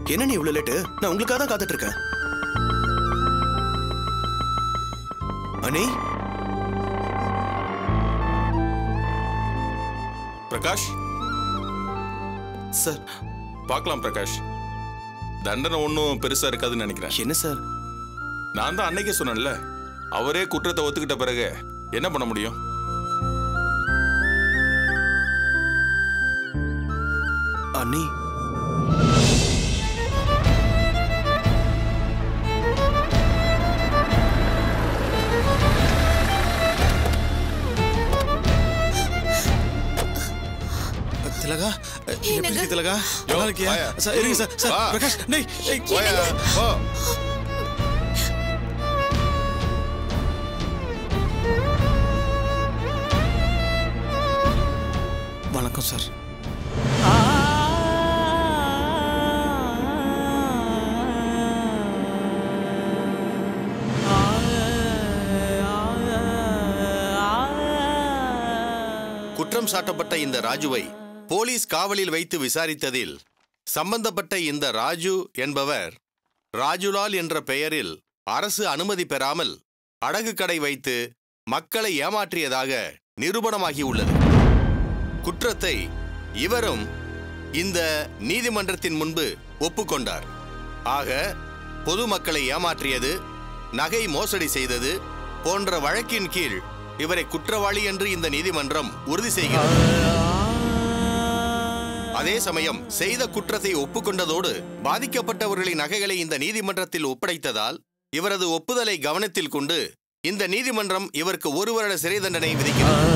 என்ன நீ இவ்வளவு லேட்டு நான் உங்களுக்காக தான் காத்துட்டு இருக்கேன் அனி பிரகாஷ் சார் பார்க்கலாம் பிரகாஷ் தண்டனை ஒன்றும் பெருசா இருக்காதுன்னு நினைக்கிறேன் என்ன சார் நான் தான் அன்னைக்கே சொன்னேன்ல அவரே குற்றத்தை ஒத்துக்கிட்ட பிறகு என்ன பண்ண முடியும் அண்ணி திலகா எப்படி என்னங்க? இருக்கு திலகா நல்லா இருக்கியா வாயா. சார் இருங்க சார் சார் வா. பிரகாஷ் டேய் ஏய், போயா, போ. வணக்கம் சார் குற்றம் சாட்டப்பட்ட இந்த ராஜுவை போலீஸ் காவலில் வைத்து விசாரித்ததில் சம்பந்தப்பட்ட இந்த ராஜு என்பவர் ராஜுலால் என்ற பெயரில் அரசு அனுமதி பெறாமல் அடகு கடை வைத்து மக்களை ஏமாற்றியதாக நிரூபணமாகியுள்ளது குற்றத்தை இவரும் இந்த நீதிமன்றத்தின் முன்பு ஒப்புக்கொண்டார் ஆக பொதுமக்களை ஏமாற்றியது நகை மோசடி செய்தது போன்ற வழக்கின் கீழ் இவரை குற்றவாளி என்று இந்த நீதிமன்றம் உறுதி செய்கிறது அதே சமயம் செய்த குற்றத்தை ஒப்புக்கொண்டதோடு பாதிக்கப்பட்டவர்களின் நகைகளை இந்த நீதிமன்றத்தில் ஒப்படைத்ததால் இவரது ஒப்புதலை கவனத்தில் கொண்டு இந்த நீதிமன்றம் இவருக்கு ஒரு வருட சிறை தண்டனை விதிக்கிறது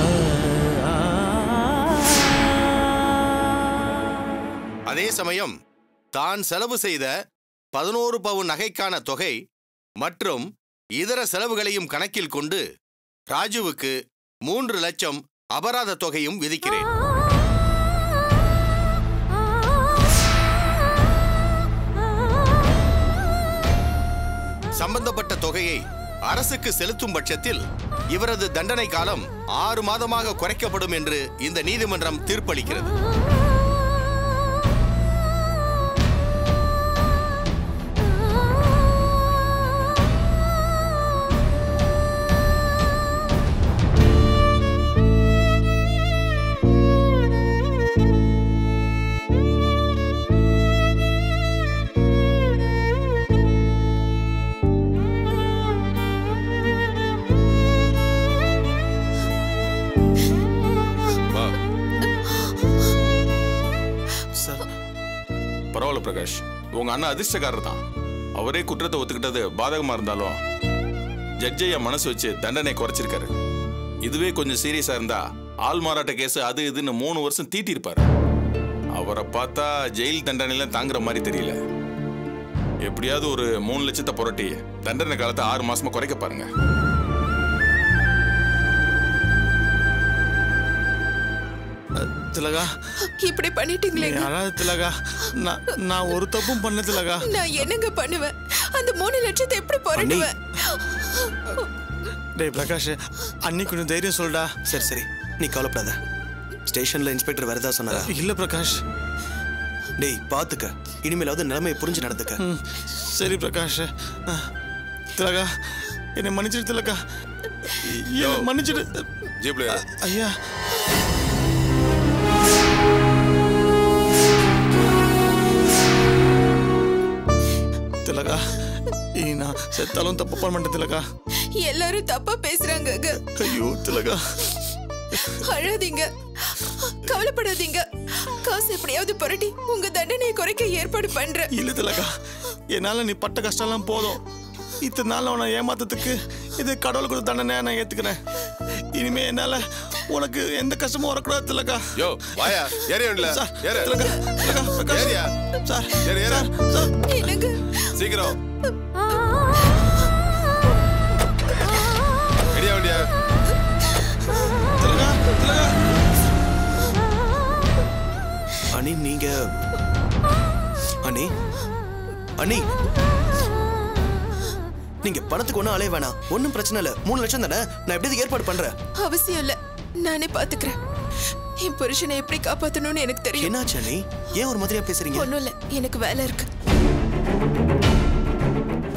அதே சமயம் தான் செலவு செய்த பதினோரு பவுன் நகைக்கான தொகை மற்றும் இதர செலவுகளையும் கணக்கில் கொண்டு ராஜுவுக்கு மூன்று லட்சம் அபராத தொகையும் விதிக்கிறேன் சம்பந்தப்பட்ட தொகையை அரசுக்கு செலுத்தும் பட்சத்தில் இவரது தண்டனை காலம் ஆறு மாதமாக குறைக்கப்படும் என்று இந்த நீதிமன்றம் தீர்ப்பளிக்கிறது வா சார் பரவாயில்ல பிரகாஷ் உங்க அண்ணன் அதிர்ஷ்டக்காரர் தான் அவரே குற்றத்தை ஒத்துக்கிட்டது பாதகமா இருந்தாலும் ஜட்ஜையா மனசு வச்சு தண்டனை குறைச்சிருக்காரு இதுவே கொஞ்சம் சீரியஸா இருந்தா ஆள் மாறாட்ட கேஸ் அது இதுன்னு மூணு வருஷம் தீட்டியிருப்பாரு அவரை பார்த்தா ஜெயில் தண்டனைலாம் தாங்குற மாதிரி தெரியல எப்படியாவது ஒரு மூணு லட்சத்தை புரட்டி தண்டனை காலத்தை ஆறு மாசமா குறைக்க பாருங்க திலகா இப்படி பண்ணிட்டீங்களே நீ அழாத திலகா நான் நான் ஒரு தப்பும் பண்ண திலகா நான் என்னங்க பண்ணுவேன் அந்த மூணு லட்சத்தை எப்படி புரட்டுவேன் டேய் பிரகாஷ் அன்னி கொஞ்சம் தைரியம் சொல்டா சரி சரி நீ கவலைப்படாத ஸ்டேஷன்ல இன்ஸ்பெக்டர் வேற ஏதாவது சொன்னாரா இல்ல பிரகாஷ் டேய் பாத்துக்க இனிமேலாவது நிலைமையை புரிஞ்சு நடந்துக்க ம், சரி பிரகாஷ் ஆ, திலகா என்னை மன்னிச்சிடு திலகா என்னை மன்னிச்சிடு ஜீப்ல ஐயா திலகா இனி நான் செத்தாலும் தப்பு பண்ண மாட்டேன் திலகா எல்லாரும் தப்பா பேசுறாங்க ஐயோ திலகா அழாதீங்க கவலைப்படாதீங்க காசு எப்படியாவது புரட்டி உங்க தண்டனையை குறைக்க ஏற்பாடு பண்றேன் இல்ல திலகா என்னால நீ பட்ட கஷ்டம்லாம் போதும் இத்தனை நாள் உன்னை ஏமாத்ததுக்கு இது கடவுள் கொடுத்த தண்டனை நான் ஏத்துக்கிறேன் இனிமே என்னால உனக்கு எந்த கஷ்டமும் வரக்கூடாது திலகா யோ வாயா ஏறி வண்டில சார் ஏறு திலகா திலகா பிரகாஷ் ஏறியா சார் ஏறு, ஏறு. சார் சார் என்னங்க சீக்கிரம் ரெடியா வண்டியா திலகா திலகா அனி நீங்க அனி அனி நீங்க பணத்துக்கு ஒன்றும் அலைய வேணாம் ஒன்றும் பிரச்சனை இல்லை மூணு லட்சம் தானே நான் எப்படி இதுக்கு ஏற்பாடு பண்றேன் அவசியம் இல்ல நானே பாத்துக்கிறேன் என் புருஷனை எப்படி காப்பாத்தணும்னு எனக்கு தெரியும் என்னாச்சு அனி ஏன் ஒரு மாதிரியா பேசுறீங்க ஒண்ணும் இல்ல எனக்கு வேலை இருக்கு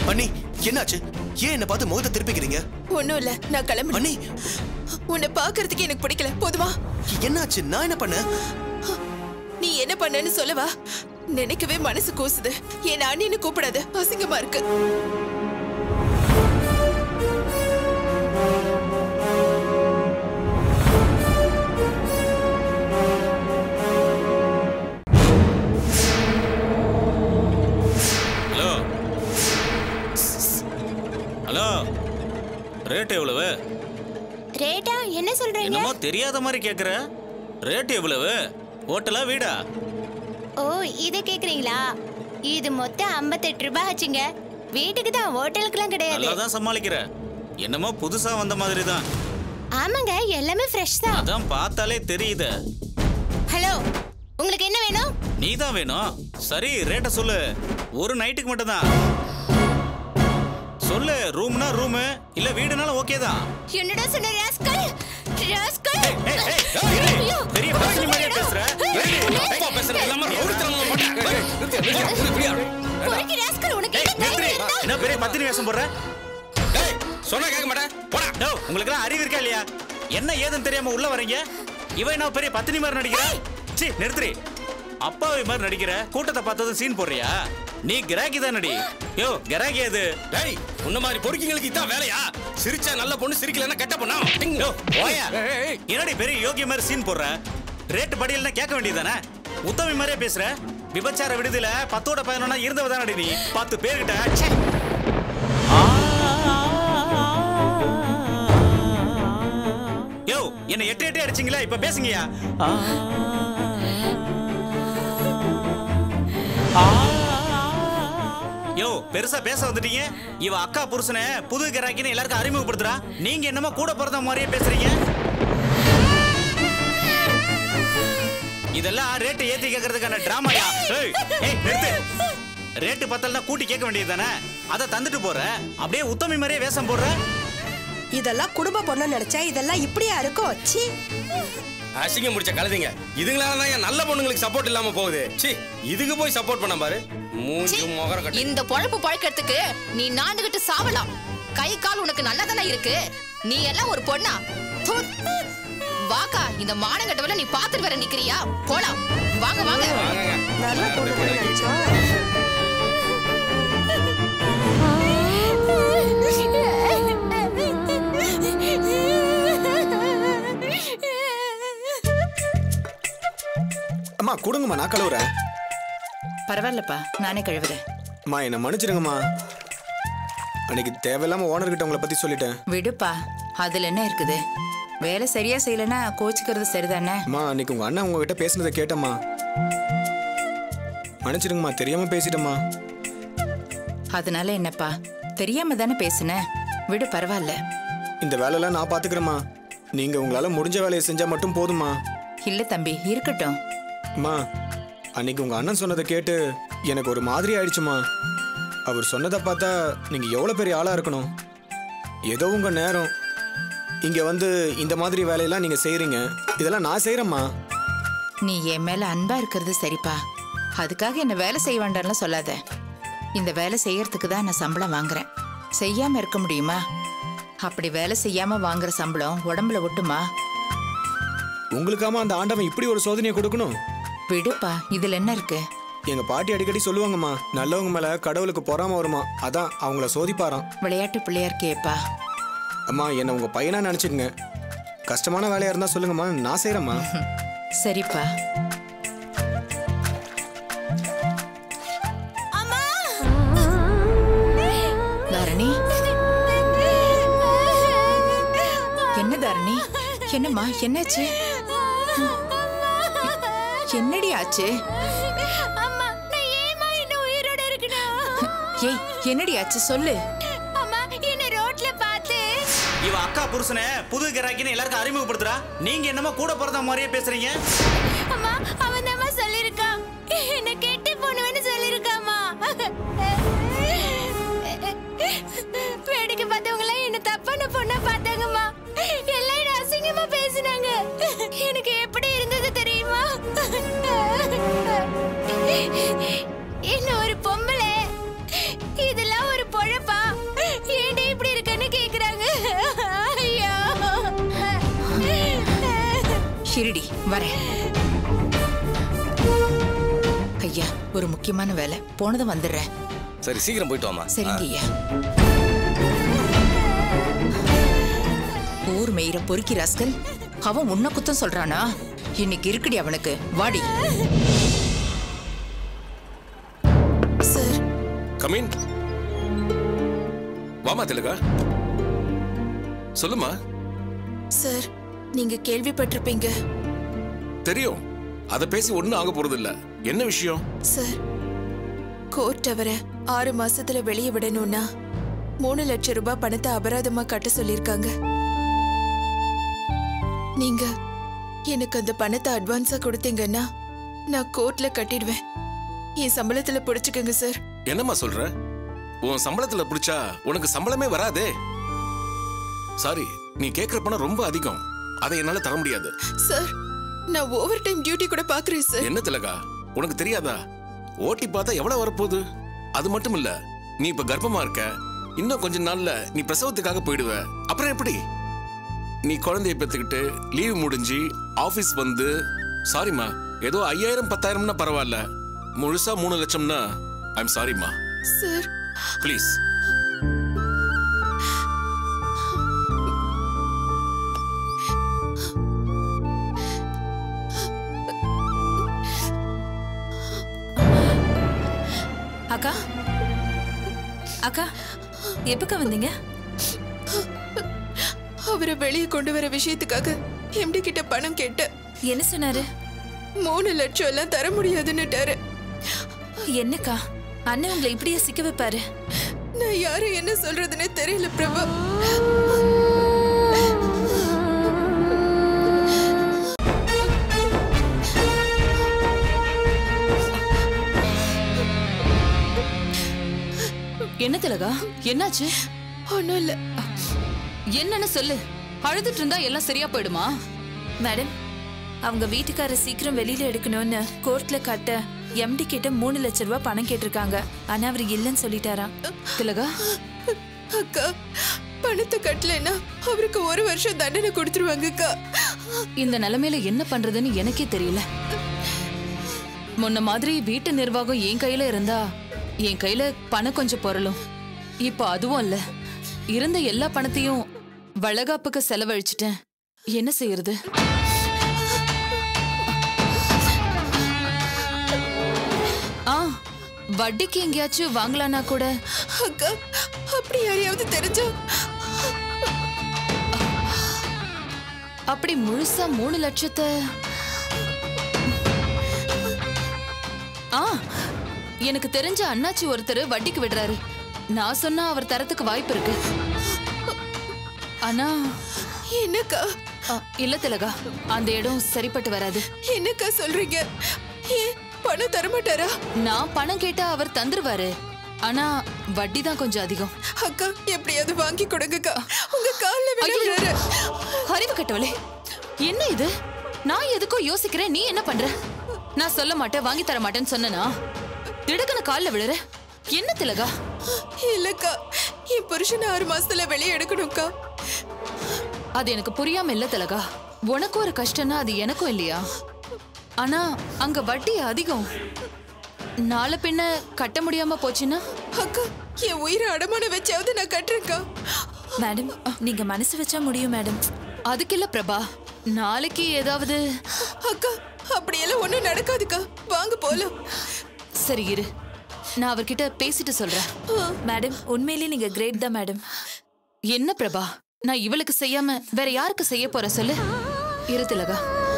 அண்ணி என்னாச்சு ஏன் என்ன பார்த்து முகத்தை திருப்பிக்கிறீங்க ஒண்ணும் இல்ல நான் கிளம்புறேன் அண்ணி உன்னை பாக்குறதுக்கு எனக்கு பிடிக்கல போதுமா என்னாச்சு நான் என்ன பண்ணேன் நீ என்ன பண்ணன்னு சொல்லவா நினைக்கவே மனசு கூசுது என் அண்ணின்னு கூப்பிடாத அசிங்கமா இருக்கு ஹலோ ஹலோ ரேட் எவ்வளவு ரேட்டா என்ன சொல்றீங்க என்னமோ தெரியாத மாதிரி கேக்குற ரேட் எவ்வளவு ஹோட்டலா வீடா ஓ இத கேக்குறீங்களா இது மொத்தம் 58 ரூபாய் ஆச்சுங்க வீட்டுக்கு தான் ஹோட்டலுக்குலாம் கிடையாது நல்லா தான் சமாளிக்கிற என்னமோ புதுசா வந்த மாதிரி தான் ஆமாங்க எல்லாமே ஃப்ரெஷ் தான் அதான் பார்த்தாலே தெரியுது ஹலோ உங்களுக்கு என்ன வேணும் நீ தான் வேணும் சரி ரேட்ட சொல்லு ஒரு நைட்டுக்கு மட்டும் தான் சொல்லு ரூம்னா ரூமு இல்ல வீடுனாலும் ஓகே தான் என்னடா சொன்ன ராஸ்கல் ராஸ்கல் ஏய், ஏய், ஏய், ஐயோ, பெரிய பிரச்சனை மாதிரியே பேசுற ஏய், அப்பா பேசுறது இல்லாம ரவுடித்தனமா பொறுக்கி ராஸ்கல் உனக்கு ஏய், என்ன தைரியம் நிறுத்து. இருந்தா என்ன பெரிய பத்தினி வேஷம் போடுற சொன்னா கேட்க மாட்டேன் போடா டோ உங்களுக்கு எல்லாம் அறிவு இருக்கா இல்லையா என்ன ஏதுன்னு தெரியாம உள்ள வரீங்க இவன் என்ன பெரிய பத்தினி மாதிரி நடிக்கிற சி நிறுத்துறி அப்பாவி மாதிரி நடிக்கிற கூட்டத்தை பார்த்ததும் சீன் போடுறியா நீ கிராக்கி தான் நடி யோ கிராக்கி அது டேய் உன்ன மாதிரி பொறுக்கிங்களுக்கு இதான் வேலையா சிரிச்சா நல்ல பொண்ணு சிரிக்கலன்னா கெட்ட பொண்ணா டிங். யோ ஓயா ஏய், ஏய், ஏய். என்னடி பெரிய யோகிய மாதிரி சீன் போடுற ரேட் படியல்னா கேட்க வேண்டியதானே உத்தமி மாதிரியே பேசுற விபச்சார விடுதியில பத்தோட பதினொன்னா இருந்தவ தானடி நீ பத்து பேர்கிட்ட ச்சே. யோ என்ன எட்டு எட்டு அடிச்சிங்களா இப்ப பேசுங்கயா யோ பெருசா பேச வந்துட்டீங்க இவ அக்கா புருஷனை புது கிராக்கின்னு எல்லாருக்கும் அறிமுகப்படுத்துறா நீங்க என்னமோ கூட பிறந்த மாதிரியே பேசுறீங்க இதெல்லாம் ரேட்டு ஏத்தி கேக்குறதுக்கான டிராமாயா ஏய் ஏய் நிறுத்து ரேட்டு பத்தலனா கூட்டி கேட்க வேண்டியது தானே அதை தந்துட்டு போற அப்படியே உத்தமி மாதிரியே வேஷம் போடுற இதெல்லாம் குடும்ப பொண்ணு நினைச்சா இதெல்லாம் இப்படியா இருக்கும் ச்சீ அசிங்கம் முடிச்ச கழுதிங்க இதுங்களால தான் என் நல்ல பொண்ணுங்களுக்கு சப்போர்ட் இல்லாம போகுது சி இதுக்கு போய் சப்போர்ட் பண்ண பாரு மூஞ்சி முகர கட்டி இந்த பொழப்பு பழக்கிறதுக்கு நீ நாண்டுகிட்டு சாவலாம் கை கால் உனக்கு நல்லதானே இருக்கு நீ எல்லாம் ஒரு பொண்ணா தூ. வாக்கா இந்த மானங்கட்டவள நீ பாத்துட்டு வர நிக்கிறியா போலாம் வாங்க வாங்க வாங்கங்க. நல்ல பொண்ணு பொண்ணு நினைச்சோம் அம்மா கொடுங்கம்மா நான் கழுவுறேன் பரவாயில்லப்பா நானே கழுவுறேன் அம்மா என்னை மன்னிச்சிடுங்கம்மா அன்னைக்கு தேவையில்லாம ஓனர் கிட்ட உங்களை பத்தி சொல்லிட்டேன் விடுப்பா அதுல என்ன இருக்குது வேலை சரியா செய்யலன்னா கோச்சிக்கிறது சரிதானே அம்மா அன்னைக்கு உங்க அண்ணன் உங்ககிட்ட பேசுனதை கேட்டம்மா மன்னிச்சிடுங்கம்மா தெரியாம பேசிட்டேம்மா அதனால என்னப்பா தெரியாம தானே பேசுன விடு பரவாயில்ல இந்த வேலையெல்லாம் நான் பாத்துக்கிறேம்மா நீங்க உங்களால முடிஞ்ச வேலையை செஞ்சா மட்டும் போதும்மா இல்ல தம்பி இருக்கட்டும் அம்மா அன்னைக்கு உங்க அண்ணன் சொன்னதை கேட்டு எனக்கு ஒரு மாதிரி ஆயிடுச்சுமா அவர் சொன்னதை பார்த்தா நீங்க எவ்வளவு பெரிய ஆளா இருக்கணும் ஏதோ உங்க நேரம் இங்க வந்து இந்த மாதிரி வேலையெல்லாம் நீங்க செய்றீங்க இதெல்லாம் நான் செய்யறேம்மா நீ என் மேல அன்பா இருக்கிறது சரிப்பா அதுக்காக என்ன வேலை செய்ய வேண்டாம்லாம் சொல்லாத இந்த வேலை செய்யறதுக்கு தான் நான் சம்பளம் வாங்குறேன் செய்யாம இருக்க முடியுமா அப்படி வேலை செய்யாம வாங்குற சம்பளம் உடம்புல ஒட்டுமா உங்களுக்காம அந்த ஆண்டவன் இப்படி ஒரு சோதனையை கொடுக்கணும் விடுப்பா இதுல என்ன இருக்கு எங்க பாட்டி அடிக்கடி சொல்லுவாங்கம்மா நல்லவங்க மேல கடவுளுக்கு பொறாம வருமா அதான் அவங்கள சோதிப்பாராம் விளையாட்டு பிள்ளையார் கேப்பா அம்மா என்ன உங்க பையனா நினைச்சுக்கங்க கஷ்டமான வேலையா இருந்தா சொல்லுங்கம்மா நான் செய்யறேம்மா சரிப்பா தரணி என்ன தரணி என்னம்மா என்னாச்சு என்னடி ஆச்சு அம்மா நான் ஏமா இன்னும் உயிரோட இருக்கணும் ஏய் என்னடி ஆச்சு சொல்லு அம்மா என்ன ரோட்ல பார்த்து இவ அக்கா புருஷனை புது கிராக்கின்னு எல்லாருக்கும் அறிமுகப்படுத்துறா நீங்க என்னமோ கூட பிறந்த மாதிரியே பேசுறீங்க அம்மா அவன் தான் சொல்லிருக்கான் என்ன கெட்டி போனவன்னு சொல்லிருக்காமா வேடிக்கை பார்த்தவங்க எல்லாம் என்ன தப்பான பொண்ணா பார்த்தாங்கம்மா எல்லாம் என்ன அசிங்கமா பேசினாங்க எனக்கு எப்படி இருந்தது தெரியுமா என்ன ஒரு பொம்பளை இதெல்லாம் ஒரு பொழப்பு இருடி வரேன் ஐயா ஒரு முக்கியமான வேலை போனதும் வந்துடுறேன் சரி சீக்கிரம் போயிட்டு வாமா சரிங்க ஐயா ஊர் மேயிற பொறுக்கி ராஸ்கல் அவன் உன்ன குத்தம் சொல்றானா இன்னைக்கு இருக்குடி அவனுக்கு வாடி சார் கமின் வாமா திலகா சொல்லுமா சார் நீங்க கேள்விப்பட்டிருப்பீங்க தெரியும் அதை பேசி ஒண்ணும் ஆக போறது இல்ல என்ன விஷயம் சார் கோர்ட் அவரை ஆறு மாசத்துல வெளியே விடணும்னா மூணு லட்சம் ரூபாய் பணத்தை அபராதமா கட்ட சொல்லிருக்காங்க நீங்க எனக்கு அந்த பணத்தை அட்வான்ஸா கொடுத்தீங்கன்னா நான் கோர்ட்ல கட்டிடுவேன் என் சம்பளத்துல புடிச்சுக்கோங்க சார் என்னம்மா சொல்ற உன் சம்பளத்துல பிடிச்சா உனக்கு சம்பளமே வராதே சாரி நீ கேக்குற பணம் ரொம்ப அதிகம் அதை என்னால தர முடியாது சார் நான் ஓவர் டைம் டியூட்டி கூட பாக்குறேன் சார் என்ன திலகா உனக்கு தெரியாதா ஓட்டி பார்த்தா எவ்வளவு வரப்போகுது அது மட்டும் இல்ல நீ இப்ப கர்ப்பமா இருக்க இன்னும் கொஞ்ச நாள்ல நீ பிரசவத்துக்காக போயிடுவ அப்புறம் எப்படி நீ குழந்தைய பெத்துக்கிட்டு லீவ் முடிஞ்சு ஆபீஸ் வந்து சாரிம்மா ஏதோ ஐயாயிரம் பத்தாயிரம்னா பரவாயில்ல முழுசா மூணு லட்சம்னா ஐம் சாரிம்மா சார் ப்ளீஸ் அக்கா அக்கா எப்பக்கா வந்தீங்க அவரை வெளியே கொண்டு வர விஷயத்துக்காக எம்டி கிட்ட பணம் கேட்டேன் என்ன சொன்னாரு மூணு லட்சம் எல்லாம் தர முடியாதுன்னுட்டாரு என்னக்கா அண்ணன் உங்களை இப்படியே சிக்க வைப்பாரு நான் யாரு என்ன சொல்றதுன்னே தெரியல பிரபா என்ன திலகா என்னாச்சு ஒன்றும் இல்லை என்னன்னு சொல்லு அழுதுட்டு இருந்தா எல்லாம் சரியா போயிடுமா மேடம் அவங்க வீட்டுக்காரர் சீக்கிரம் வெளியில எடுக்கணும்னு கோர்ட்ல கட்ட எம்டி கிட்ட மூணு லட்ச ரூபாய் பணம் கேட்டிருக்காங்க ஆனா அவர் இல்லைன்னு சொல்லிட்டாராம் திலகா அக்கா பணத்தை கட்டலைன்னா அவருக்கு ஒரு வருஷம் தண்டனை கொடுத்துருவாங்க அக்கா இந்த நிலைமையில என்ன பண்றதுன்னு எனக்கே தெரியல முன்ன மாதிரி வீட்டு நிர்வாகம் என் கையில இருந்தா என் கையில பணம் கொஞ்சம் பொருளும் இப்போ அதுவும் இல்ல இருந்த எல்லா பணத்தையும் வளகாப்புக்கு செலவழிச்சிட்டேன் என்ன செய்யறது ஆ வட்டிக்கு எங்கேயாச்சும் வாங்கலான்னா கூட அக்கா அப்படி யாரையாவது தெரிஞ்சா அப்படி முழுசா மூணு லட்சத்தை ஆ எனக்கு தெரிஞ்ச அண்ணாச்சி ஒருத்தர் வட்டிக்கு விடுறாரு நான் சொன்னா அவர் தரத்துக்கு வாய்ப்பு இருக்கு ஆனா என்னக்கா ஆ, இல்ல திலகா அந்த இடம் சரிப்பட்டு வராது என்னக்கா சொல்றீங்க ஏன் பணம் தரமாட்டாரா நான் பணம் கேட்டா அவர் தந்துருவாரு ஆனா வட்டி தான் கொஞ்சம் அதிகம் அக்கா எப்படியாவது வாங்கி கொடுங்கக்கா உங்க கால்ல விழுறாரு அறிவு கட்டவளே என்ன இது நான் எதுக்கோ யோசிக்கிறேன் நீ என்ன பண்ற நான் சொல்ல மாட்டேன் வாங்கி தர மாட்டேன்னு சொன்னனா திடுக்குன்னு கால்ல விழுற என்ன திலகா இல்லக்கா என் புருஷனை ஆறு மாசத்துல வெளியே எடுக்கணும்க்கா அது எனக்கு புரியாம இல்ல திலகா உனக்கு ஒரு கஷ்டம்னா அது எனக்கும் இல்லையா ஆனா அங்க வட்டி அதிகம் நாளை பின்ன கட்ட முடியாம போச்சுன்னா அக்கா என் உயிரை அடமான வச்சாவது நான் கட்டுறேன்க்கா மேடம் நீங்க மனசு வச்சா முடியும் மேடம் அதுக்கு இல்ல பிரபா நாளைக்கு ஏதாவது அக்கா அப்படியெல்லாம் ஒண்ணும் நடக்காதுக்கா வாங்க போலாம் சரி இரு நான் அவர்கிட்ட பேசிட்டு சொல்றேன் மேடம் உண்மையிலேயே நீங்க கிரேட் தான் மேடம் என்ன பிரபா நான் இவளுக்கு செய்யாம வேற யாருக்கு செய்ய போற சொல்லு இரு திலகா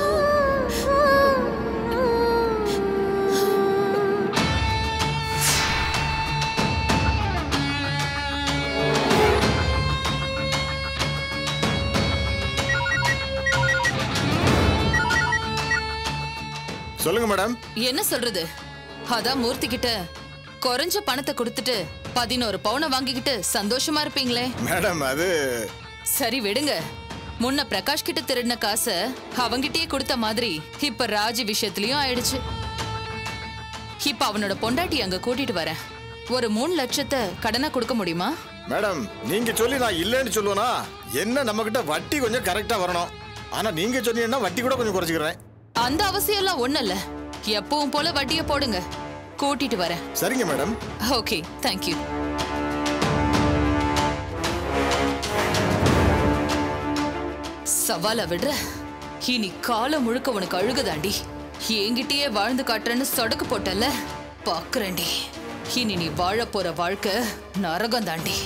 சொல்லுங்க மேடம் என்ன சொல்றது அதான் மூர்த்தி கிட்ட குறைஞ்ச பணத்தை கொடுத்துட்டு பதினோரு பவுனை வாங்கிக்கிட்டு சந்தோஷமா இருப்பீங்களே மேடம் அது சரி விடுங்க முன்ன பிரகாஷ் கிட்ட திருடின காசை அவங்கிட்டயே கொடுத்த மாதிரி இப்ப ராஜி விஷயத்திலயும் ஆயிடுச்சு இப்ப அவனோட பொண்டாட்டி அங்க கூட்டிட்டு வரேன் ஒரு மூணு லட்சத்தை கடனா கொடுக்க முடியுமா மேடம் நீங்க சொல்லி நான் இல்லைன்னு சொல்லுவேனா என்ன நம்ம கிட்ட வட்டி கொஞ்சம் கரெக்டா வரணும் ஆனா நீங்க சொன்னீங்கன்னா வட்டி கூட கொஞ்சம் குறைச்சிக்கிறேன் அந்த அவசியம் எல்லாம் ஒண்ணு இல்ல எப்பவும் போல வட்டிய போடுங்க கூட்டிட்டு வரேன் சரிங்க மேடம் ஓகே தேங்க்யூ சவால விடுற இனி காலம் முழுக்க உனக்கு அழுகுதாண்டி என்கிட்டயே வாழ்ந்து காட்டுறேன்னு சொடக்கு போட்டல பாக்குறேன்டி இனி நீ வாழ போற வாழ்க்கை நரகம் தாண்டி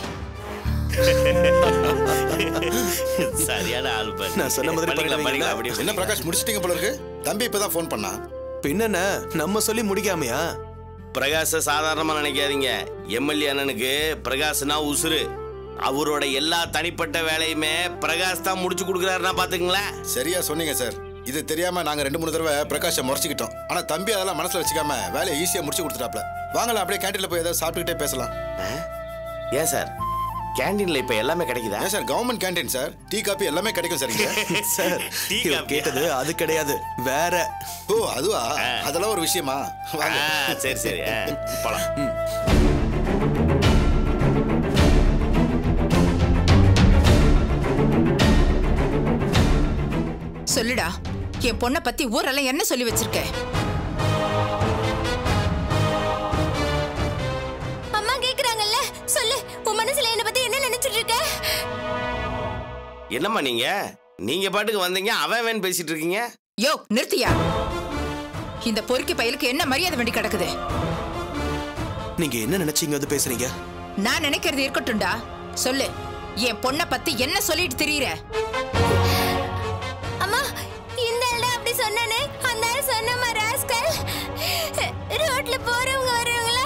சரியான ஆள் பாரு. நான் சொன்ன மாதிரி பண்ணிக்கலாம், பண்ணிக்கலாம், அப்படியே என்ன பிரகாஷ் முடிச்சிட்டீங்க போல இருக்கு தம்பி இப்பதான் ஃபோன் பண்ணா பின்னென்ன நம்ம சொல்லி முடிக்காமையா பிரகாஷ சாதாரணமா நினைக்காதீங்க எம்எல்ஏ அண்ணனுக்கு பிரகாஷ்னா உசுரு அவரோட எல்லா தனிப்பட்ட வேலையுமே பிரகாஷ் தான் முடிச்சு கொடுக்குறாருன்னா பாத்துங்களேன் சரியா சொன்னீங்க சார் இது தெரியாம நாங்க ரெண்டு மூணு தடவை பிரகாஷை முறைச்சிக்கிட்டோம் ஆனா தம்பி அதெல்லாம் மனசுல வச்சுக்காம வேலையை ஈஸியா முடிச்சு கொடுத்துட்டாப்ல வாங்கலாம் அப்படியே கேண்டீன்ல போய் ஏதாவது சாப்பிட்டுக்கிட்டே பேசலாம் ஏன் சார் கேண்டீன்ல இப்ப எல்லாமே கிடைக்குதா ஏன் sir government canteen sir tea coffee எல்லாமே கிடைக்கும் சார் இங்க சார் இவன் கேட்டது அது கிடையாது வேற ஓ அதுவா அதெல்லாம் ஒரு விஷயமா வாங்க ஆ, சரி சரி ஆ, போலாம் சொல்லுடா என் பொண்ணை பத்தி ஊரெல்லாம் என்ன சொல்லி வச்சிருக்க அம்மா கேக்குறாங்கல்ல சொல்லு உன் மனசுல என்ன பத்தி என்ன நினைச்சிட்டு இருக்க என்னம்மா நீங்க நீங்க பாட்டுக்கு வந்தீங்க அவன் அவன் பேசிட்டு இருக்கீங்க யோ நிறுத்தியா இந்த பொறுக்கி பயலுக்கு என்ன மரியாதை வேண்டி கிடக்குது நீங்க என்ன நினைச்சீங்க அது பேசுறீங்க நான் நினைக்கிறது இருக்கட்டும்டா சொல்லு என் பொண்ணை பத்தி என்ன சொல்லிட்டு திரியிற அம்மா இந்த ஆள்டா அப்படி சொன்னானே அந்த ஆள் சொன்னமா ராஸ்கல் ரோட்ல போறவங்க வரவங்களா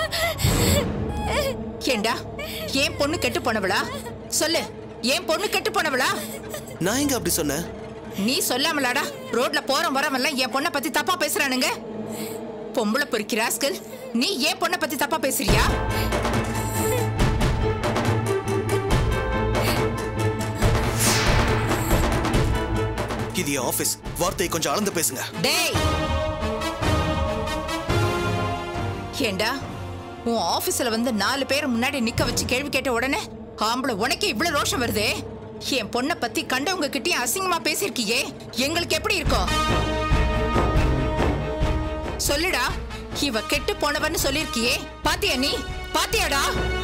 ஏண்டா என் பொண்ணு கெட்டு போனவளா சொல்லு என் பொண்ணு கெட்டு போனவளா நான் எங்க அப்படி சொன்னேன் நீ சொல்லாமலாடா ரோட்ல போறோம் வரவெல்லாம் என் பொண்ணை பத்தி தப்பா பேசுறானுங்க பொம்பளை பொறுக்கி ராஸ்கல் நீ ஏன் பொண்ணை பத்தி தப்பா பேசுறியா இது என் ஆபீஸ் வார்த்தையை கொஞ்சம் அளந்து பேசுங்க டேய் ஏண்டா உன் ஆபீஸ்ல வந்து நாலு பேர் முன்னாடி நிக்க வச்சு கேள்வி கேட்ட உடனே ஆம்பளை உனக்கு இவ்வளவு ரோஷம் வருதே என் பொண்ணை பத்தி கண்டவங்க கிட்டயும் அசிங்கமா பேசியிருக்கியே எங்களுக்கு எப்படி இருக்கும் சொல்லுடா இவ கெட்டு போனவன்னு சொல்லிருக்கியே பாத்தியா நீ பாத்தியாடா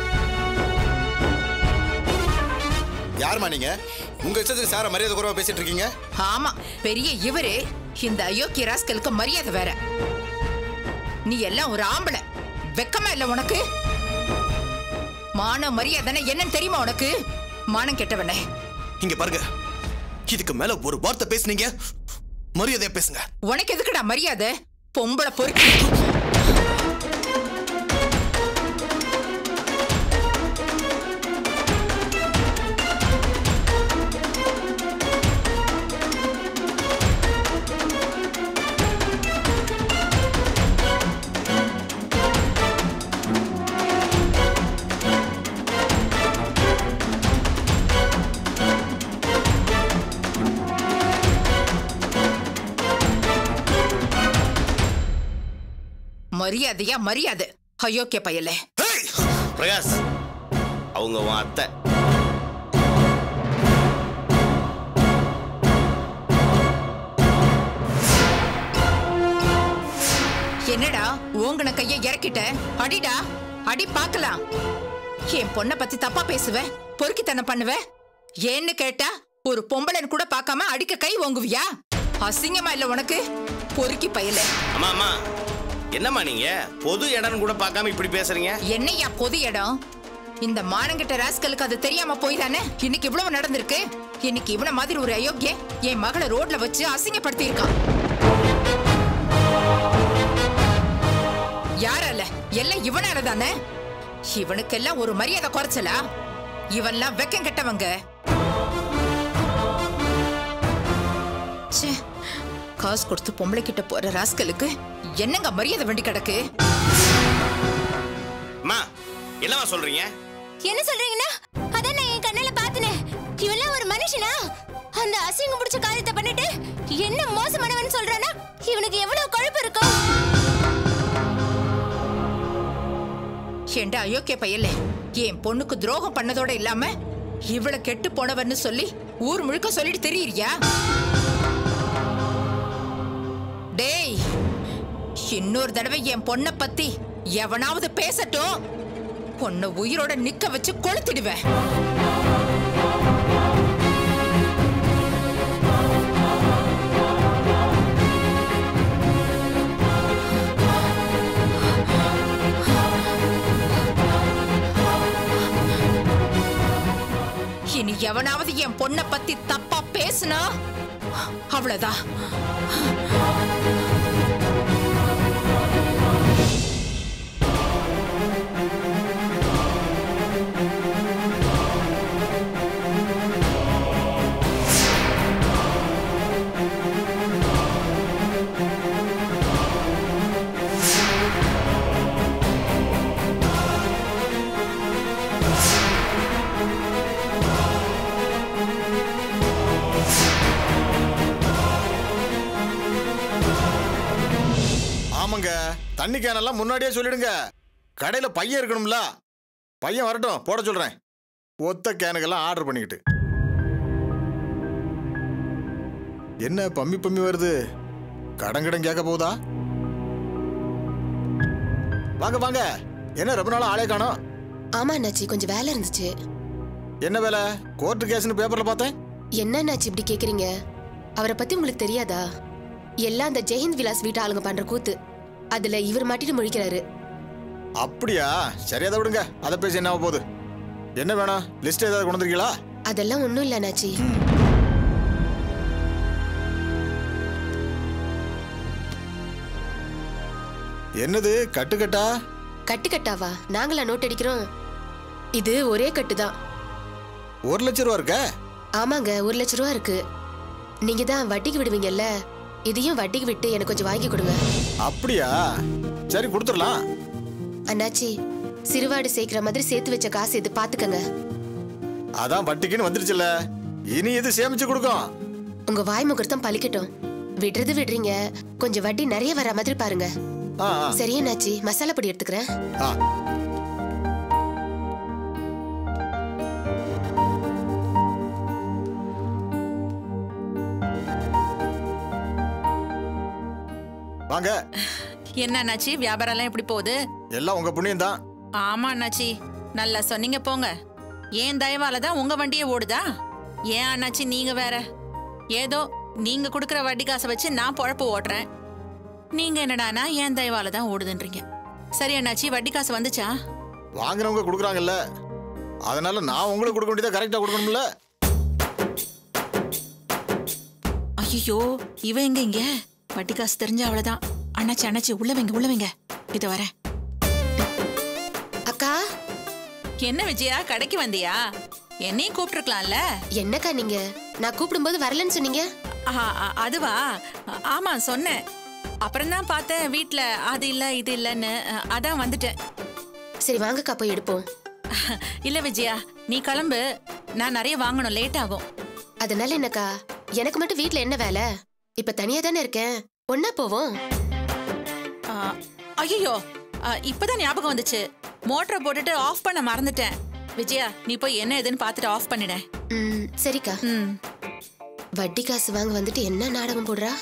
யாருமா நீங்க உங்க இஷ்டத்துக்கு சார மரியாதை குறைவா பேசிட்டு இருக்கீங்க ஆமா பெரிய இவரு இந்த அயோக்கிய ராஸ்கலுக்கு மரியாதை வேற நீ எல்லாம் ஒரு ஆம்பளை வெக்கமா இல்ல உனக்கு மான மரியாதைன்னா என்னன்னு தெரியுமா உனக்கு மானம் கெட்டவனே இங்க பாருங்க இதுக்கு மேல ஒரு வார்த்தை பேசுனீங்க மரியாதையா பேசுங்க உனக்கு எதுக்குடா மரியாதை பொம்பளை பொறுக்கி மரியாதையா மரியாதை அயோக்கிய பயலே பிரகாஷ் அவங்க உன் அத்தை என்னடா ஓங்கன கைய இறக்கிட்ட அடிடா அடி பார்க்கலாம் என் பொண்ணை பத்தி தப்பா பேசுவ பொறுக்கித்தனம் பண்ணுவ ஏன்னு கேட்டா ஒரு பொம்பளைன்னு கூட பார்க்காம அடிக்க கை ஓங்குவியா அசிங்கமா இல்ல உனக்கு பொறுக்கி பயல அம்மா அம்மா என்னம்மா நீங்க பொது இடம்னு கூட பார்க்காம இப்படி பேசுறீங்க என்னையா பொது இடம் இந்த மானங்கிட்ட ராஸ்கலுக்கு அது தெரியாம போய் தானே இன்னைக்கு இவ்வளவு நடந்திருக்கு இன்னைக்கு இவன மாதிரி ஒரு அயோக்கிய என் மகளை ரோட்ல வச்சு அசிங்கப்படுத்தி இருக்கான் யாரால எல்லாம் இவனால தானே இவனுக்கெல்லாம் ஒரு மரியாதை குறைச்சலா இவன்லாம் வெக்கம் கெட்டவங்க ச்சே, காசு கொடுத்து பொம்பளை கிட்ட போற ராஸ்கலுக்கு என்னங்க மரியாதை வேண்டி கிடக்கு அம்மா என்னம்மா சொல்றீங்க என்ன சொல்றீங்கன்னா அதான் நான் என் கண்ணால பார்த்தனே இவெல்லாம் ஒரு மனுஷனா அந்த அசிங்கம் பிடிச்ச காரியத்தை பண்ணிட்டு என்ன மோசமானவன் சொல்றானா இவனுக்கு எவ்வளவு கொழுப்பு இருக்கும் ஏண்டா அயோக்கிய பையலே என் பொண்ணுக்கு துரோகம் பண்ணதோட இல்லாம இவள கெட்டு போனவன்னு சொல்லி ஊர் முழுக்க சொல்லிட்டு தெரியுறியா டேய் இன்னொரு தடவை என் பொண்ணை பத்தி எவனாவது பேசட்டும் பொண்ணை உயிரோட நிக்க வச்சு கொளுத்திடுவேன் இனி எவனாவது என் பொண்ணை பத்தி தப்பா பேசுனா அவ்வளவுதான் ஆமாங்க தண்ணி கேனெல்லாம் முன்னாடியே சொல்லிடுங்க கடையில பையன் இருக்கணும்ல பையன் வரட்டும் போட சொல்றேன் ஒத்த கேனுக்கெல்லாம் ஆர்டர் பண்ணிக்கிட்டு என்ன பம்மி பம்மி வருது கடன் கடன் கேட்க போகுதா வாங்க வாங்க என்ன ரொம்ப நாளா ஆளே காணோம் ஆமா அண்ணாச்சி கொஞ்சம் வேலை இருந்துச்சு என்ன வேலை கோர்ட்டு கேஸ்னு பேப்பர்ல பார்த்தேன் என்ன அண்ணாச்சி இப்படி கேக்குறீங்க அவரை பத்தி உங்களுக்கு தெரியாதா எல்லாம் அந்த ஜெயந்த் விலாஸ் வீட்டு ஆளுங்க பண்ற கூத்து அதுல இவர் மாட்டிட்டு முழிக்கிறாரு அப்படியா சரி அதை விடுங்க அதை பேசி என்ன ஆகப் போகுது என்ன வேணும் லிஸ்ட் ஏதாவது கொண்டு வந்திருக்கீங்களா அதெல்லாம் ஒண்ணும் இல்ல அண்ணாச்சி என்னது கட்டுக்கட்டா கட்டு கட்டாவா நாங்களா நோட் அடிக்கிறோம் இது ஒரே கட்டு தான் ஒரு லட்சம் ரூபா இருக்க ஆமாங்க ஒரு லட்ச ரூபா இருக்கு நீங்க தான் வட்டிக்கு விடுவீங்கல்ல இதையும் வட்டிக்கு விட்டு எனக்கு கொஞ்சம் வாங்கி கொடுங்க அப்படியா சரி கொடுத்துடலாம் அண்ணாச்சி சிறுவாடு சேர்க்கிற மாதிரி சேர்த்து வச்ச காசு இது பாத்துக்கங்க அதான் வட்டிக்குன்னு வந்துருச்சுல்ல இனி இது சேமிச்சு கொடுக்கும் உங்க வாய் முகூர்த்தம் பலிக்கட்டும் விடுறது விடுறீங்க கொஞ்சம் வட்டி நிறைய வர மாதிரி பாருங்க ஆ, ஆ. சரி அண்ணாச்சி மசாலா பொடி எடுத்துக்கிறேன் ஆ. வாங்க என்ன அண்ணாச்சி வியாபாரம் எல்லாம் எப்படி போகுது எல்லாம் உங்க புண்ணியம் தான் ஆமா அண்ணாச்சி நல்லா சொன்னீங்க போங்க ஏன் தயவால தான் உங்க வண்டியே ஓடுதா ஏன் அண்ணாச்சி நீங்க வேற ஏதோ நீங்க கொடுக்குற வட்டி காசை வச்சு நான் பொழப்பு ஓட்டுறேன் நீங்க என்னடானா ஏன் தயவால தான் ஓடுதுன்றீங்க சரி அண்ணாச்சி வட்டி காசு வந்துச்சா வாங்குறவங்க கொடுக்குறாங்கல்ல அதனால நான் உங்களுக்கு கொடுக்க வேண்டியதை கரெக்டா கொடுக்கணும்ல ஐயோ இவ எங்க இங்க வட்டி காசு தெரிஞ்ச அவ்வளவுதான் அண்ணாச்சி அண்ணாச்சி உள்ள வைங்க உள்ள வைங்க இது வரேன் அக்கா என்ன விஜயா கடைக்கு வந்தியா என்னையும் கூப்பிட்டுருக்கலாம்ல என்னக்கா நீங்க நான் கூப்பிடும்போது வரலன்னு சொன்னீங்க ஆ, ஆ, அதுவா ஆ- ஆமா சொன்னேன் அப்புறம் தான் பார்த்தேன் வீட்ல அது இல்ல இது இல்லைன்னு அ, அதான் வந்துட்டேன் சரி வாங்கக்கா போய் எடுப்போம் இல்ல விஜயா நீ கிளம்பு நான் நிறைய வாங்கணும் லேட் ஆகும் அதனால என்னக்கா எனக்கு மட்டும் வீட்ல என்ன வேலை இப்ப தனியா தானே இருக்கேன் ஒன்னா போவோம் ஐயோ இப்பதான் ஞாபகம் வந்துச்சு மோட்டரை போட்டுட்டு ஆஃப் பண்ண மறந்துட்டேன் விஜயா நீ போய் என்ன ஏதுன்னு பார்த்துட்டு ஆஃப் பண்ணிட ம் சரிக்கா வட்டி காசு வாங்க வந்துட்டு என்ன நாடகம் போடுறா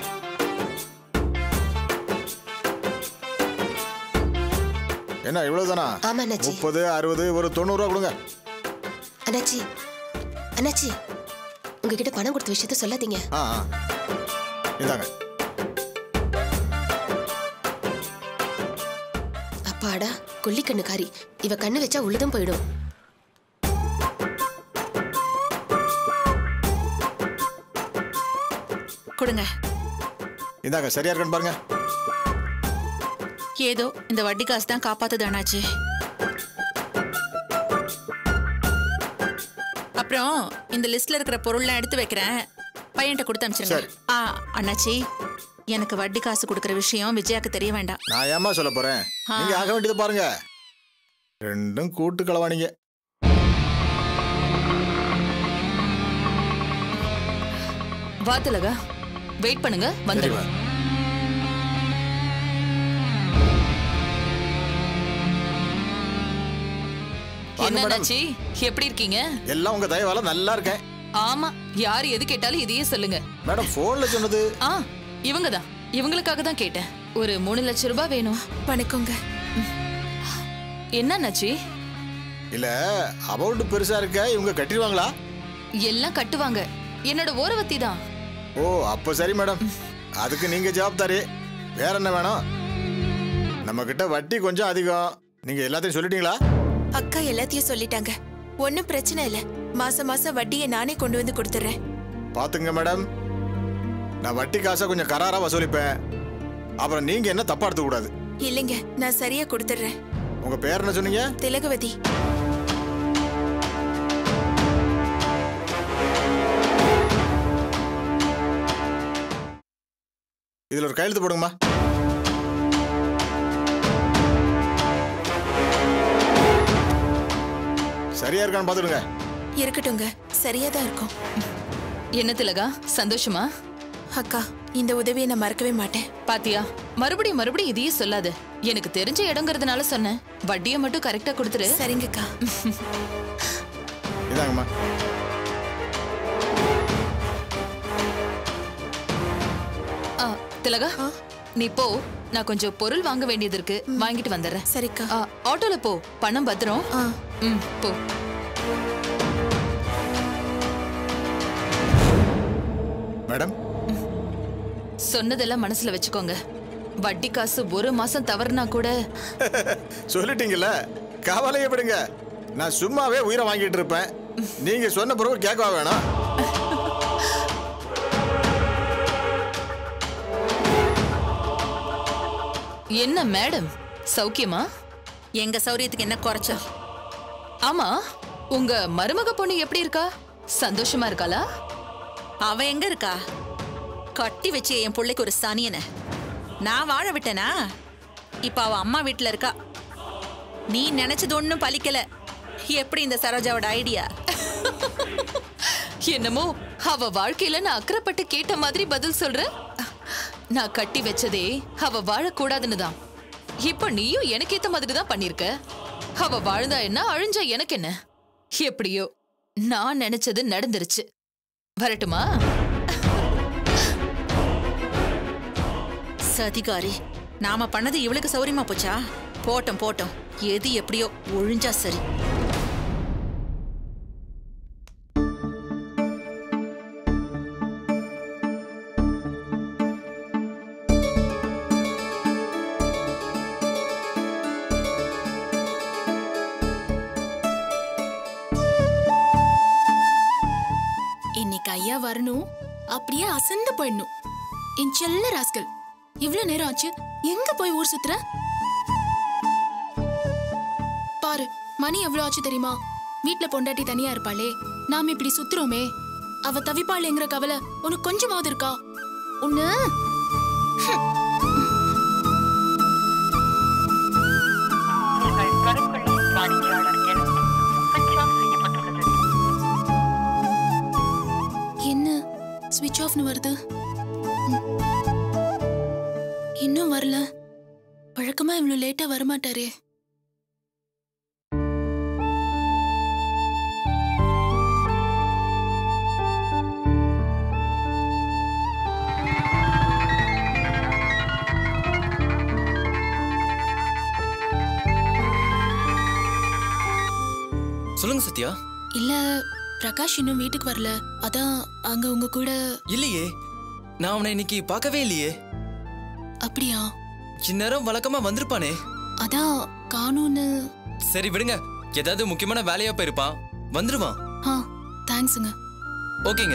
என்ன இவ்வளவுதானா ஆமா அண்ணாச்சி முப்பது அறுபது ஒரு தொண்ணூறு ரூபா கொடுங்க அண்ணாச்சி அண்ணாச்சி உங்ககிட்ட பணம் கொடுத்த விஷயத்த சொல்லாதீங்க ஆ ஆ இந்தாங்க அப்பாடா கொல்லி கண்ணுக்காரி இவ கண்ணு வச்சா உள்ளதும் போயிடும் கொடுங்க இந்தாங்க சரியா இருக்கான்னு பாருங்க ஏதோ இந்த வட்டி காசு தான் காப்பாத்துது அண்ணாச்சி அப்புறம் இந்த லிஸ்ட்ல இருக்கிற பொருள்லாம் எடுத்து வைக்கிறேன் பையன்கிட்ட கொடுத்து அனுப்பிச்சிருங்க ஆ அண்ணாச்சி எனக்கு வட்டி காசு கொடுக்குற விஷயம் விஜயாக்கு தெரிய வேண்டாம் நான் ஏமா சொல்ல போறேன் ஆ. நீங்க ஆக வேண்டியதை பாருங்க ரெண்டும் கூட்டு களவாணிங்க வா திலகா வெயிட் பண்ணுங்க வந்துடுவா வாங்க மேடம். என்னாச்சு எப்படி இருக்கீங்க எல்லாம் உங்க தயவால நல்லா இருக்கேன் ஆமா யார் எது கேட்டாலும் இதையே சொல்லுங்க மேடம் போன்ல சொன்னது ஆ இவங்க தான் இவங்களுக்காக தான் கேட்டேன் ஒரு மூணு லட்சம் ரூபாய் வேணும் வணக்கங்க என்ன நச்சி இல்ல அமௌண்ட் பெருசா இருக்க இவங்க கட்டிடுவாங்களா எல்லாம் கட்டுவாங்க என்னோட ஓரவத்தி தான் ஓ அப்ப சரி மேடம் அதுக்கு நீங்க ஜவாப்தாரி வேற என்ன வேணும் நம்ம கிட்ட வட்டி கொஞ்சம் அதிகம் நீங்க எல்லாத்தையும் சொல்லிட்டீங்களா அக்கா எல்லாத்தையும் சொல்லிட்டாங்க ஒன்னும் பிரச்சனை இல்ல மாசம் மாசம் வட்டியை நானே கொண்டு வந்து கொடுத்துறேன் பாத்துங்க மேடம் நான் வட்டி காசை கொஞ்சம் கராரா வசூலிப்பேன் அப்புறம் நீங்க என்ன தப்பா எடுத்துக்க கூடாது இல்லைங்க நான் சரியா கொடுத்துறேன் உங்க பேர் என்ன சொன்னீங்க திலகவதி இதுல ஒரு கையெழுத்து போடுங்கம்மா சரியா இருக்கான்னு பாத்துடுங்க இருக்கட்டுங்க சரியா தான் இருக்கும் என்ன திலகா சந்தோஷமா அக்கா இந்த உதவியை நான் மறக்கவே மாட்டேன் பாத்தியா மறுபடியும் மறுபடியும் இதையே சொல்லாத எனக்கு தெரிஞ்ச இடங்கிறதுனால சொன்னேன் வட்டியை மட்டும் கரெக்டா கொடுத்துரு சரிங்கக்கா இதாங்கம்மா ஆ, திலகா நீ போ நான் கொஞ்சம் பொருள் வாங்க வேண்டியது இருக்கு வாங்கிட்டு வந்துடுறேன் சரிக்கா ஆட்டோல போ பணம் பத்திரம் ம் போ மேடம் சொன்னதெல்லாம் மனசுல வச்சுக்கோங்க வட்டி காசு ஒரு மாசம் தவறுனா கூட சொல்லிட்டீங்கல்ல கவலையை விடுங்க நான் சும்மாவே உயிரை வாங்கிட்டு இருப்பேன் நீங்க சொன்ன பிறகு கேட்கவா வேணாம் என்ன மேடம் சௌக்கியமா எங்க சௌரியத்துக்கு என்ன குறைச்சல் ஆமா உங்க மருமக பொண்ணு எப்படி இருக்கா சந்தோஷமா இருக்காளா அவ எங்க இருக்கா கட்டி வச்சு என் பிள்ளைக்கு ஒரு சனியனை நான் வாழ விட்டேனா இப்ப அவ அம்மா வீட்டுல இருக்கா நீ நினைச்சது ஒண்ணும் பலிக்கல எப்படி இந்த சரோஜாவோட ஐடியா என்னமோ அவ வாழ்க்கையில நான் அக்கறைப்பட்டு கேட்ட மாதிரி பதில் சொல்ற நான் கட்டி வச்சதே அவ வாழக்கூடாதுன்னு தான் இப்ப நீயும் எனக்கு ஏத்த மாதிரி தான் பண்ணிருக்க அவ வாழ்ந்தா என்ன அழிஞ்சா எனக்கு என்ன எப்படியோ நான் நினைச்சது நடந்துருச்சு வரட்டுமா சதிகாரி நாம பண்ணது இவளுக்கு சௌரியமா போச்சா போட்டோம் போட்டோம் எது எப்படியோ ஒழிஞ்சா சரி இன்னைக்கு ஐயா வரணும் அப்படியே அசந்து போயிடணும் என் செல்ல ராஸ்கல் இவ்ளோ நேரம் ஆச்சு எங்க போய் ஊர் சுத்துற பாரு மணி எவ்வளவு ஆச்சு தெரியுமா வீட்ல பொண்டாட்டி தனியா இருப்பாளே நாம இப்படி சுத்துறோமே அவ தவிப்பாளேங்கிற கவலை உனக்கு கொஞ்சமாவது இருக்கா உன்ன என்ன ஸ்விட்ச் ஆஃப்னு வருது ம். இன்னும் வரல வழக்கமா இவ்வளவு லேட்டா வரமாட்டாரே சொல்லுங்க சத்யா இல்ல பிரகாஷ் இன்னும் வீட்டுக்கு வரல அதான் அங்க உங்க கூட இல்லையே நான் அவனை இன்னைக்கு பார்க்கவே இல்லையே அப்படியா இந்நேரம் வழக்கமா வந்திருப்பானே அதான் காணும்னு சரி விடுங்க ஏதாவது முக்கியமான வேலையா போயிருப்பான் வந்துருவான் ஆ தேங்க்ஸுங்க ஓகேங்க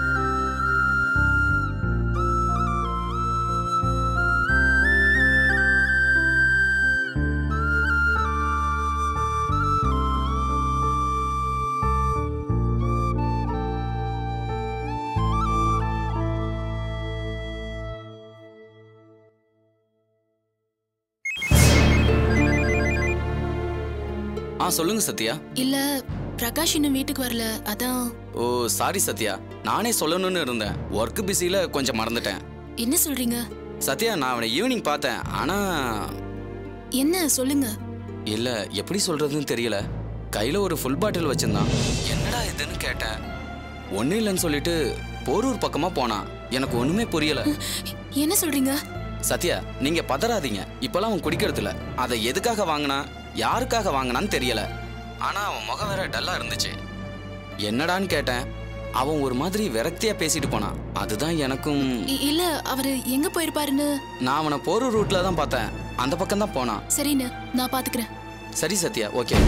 ஆ சொல்லுங்க சத்யா இல்ல பிரகாஷ் இன்னும் வீட்டுக்கு வரல அதான் ஓ சாரி சத்யா நானே சொல்லணும்னு இருந்தேன் ஒர்க் பிஸியில் கொஞ்சம் மறந்துட்டேன் என்ன சொல்றீங்க சத்யா நான் அவனை ஈவினிங் பார்த்தேன் ஆனால் என்ன சொல்லுங்க இல்லை எப்படி சொல்கிறதுன்னு தெரியல கையில் ஒரு ஃபுல் பாட்டில் வச்சிருந்தான் என்னடா இதுன்னு கேட்டேன் ஒன்றும் இல்லைன்னு சொல்லிட்டு போரூர் பக்கமாக போனான் எனக்கு ஒண்ணுமே புரியல என்ன சொல்றீங்க சத்யா நீங்க பதறாதீங்க இப்பெல்லாம் அவன் குடிக்கிறது இல்ல அதை எதுக்காக வாங்கினா யாருக்காக வாங்கினான்னு தெரியல ஆனா அவன் முகம் வேற டல்லா இருந்துச்சு என்னடான்னு கேட்டேன் அவன் ஒரு மாதிரி விரக்தியா பேசிட்டு போனான் அதுதான் எனக்கும் இ- இல்ல அவரு எங்க போயிருப்பாருன்னு நான் அவனை போற ரூட்ல தான் பார்த்தேன் அந்த பக்கம் தான் போனான் சரின்னு நான் பாத்துக்கிறேன் சரி சத்யா ஓகே